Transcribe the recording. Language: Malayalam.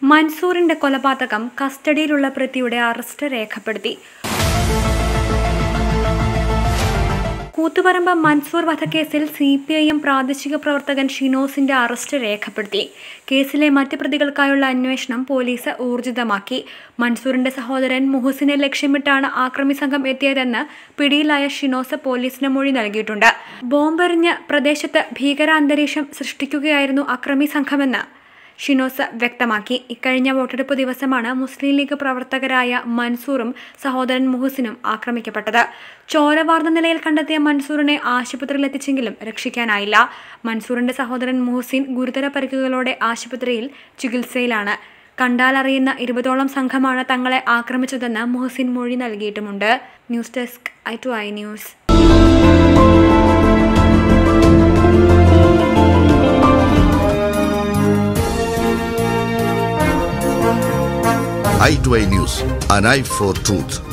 മൻസൂറിന്റെ കൊലപാതകം കസ്റ്റഡിയിലുള്ള പ്രതിയുടെ അറസ്റ്റ് രേഖപ്പെടുത്തി കൂത്തുപറമ്പ് മൻസൂർ വധക്കേസിൽ സി പി ഐ എം പ്രാദേശിക പ്രവർത്തകൻ ഷിനോസിന്റെ അറസ്റ്റ് രേഖപ്പെടുത്തി കേസിലെ മറ്റ് പ്രതികൾക്കായുള്ള അന്വേഷണം പോലീസ് ഊർജിതമാക്കി മൻസൂറിന്റെ സഹോദരൻ മുഹസിനെ ലക്ഷ്യമിട്ടാണ് ആക്രമി സംഘം എത്തിയതെന്ന് പിടിയിലായ ഷിനോസ് പോലീസിന് മൊഴി നൽകിയിട്ടുണ്ട് ബോംബെറിഞ്ഞ് പ്രദേശത്ത് ഭീകരാന്തരീക്ഷം സൃഷ്ടിക്കുകയായിരുന്നു അക്രമി സംഘമെന്ന് ഷിനോസ് വ്യക്തമാക്കി ഇക്കഴിഞ്ഞ വോട്ടെടുപ്പ് ദിവസമാണ് മുസ്ലിം ലീഗ് പ്രവർത്തകരായ മൻസൂറും സഹോദരൻ മുഹസിനും ആക്രമിക്കപ്പെട്ടത് ചോര വാർന്ന നിലയിൽ കണ്ടെത്തിയ മൻസൂറിനെ ആശുപത്രിയിൽ എത്തിച്ചെങ്കിലും രക്ഷിക്കാനായില്ല മൻസൂറിന്റെ സഹോദരൻ മുഹസിൻ ഗുരുതര പരിക്കുകളോടെ ആശുപത്രിയിൽ ചികിത്സയിലാണ് കണ്ടാലറിയുന്ന ഇരുപതോളം സംഘമാണ് തങ്ങളെ ആക്രമിച്ചതെന്ന് മുഹസിൻ മൊഴി നൽകിയിട്ടുമുണ്ട് news desk I two I news i2i News, an eye for truth.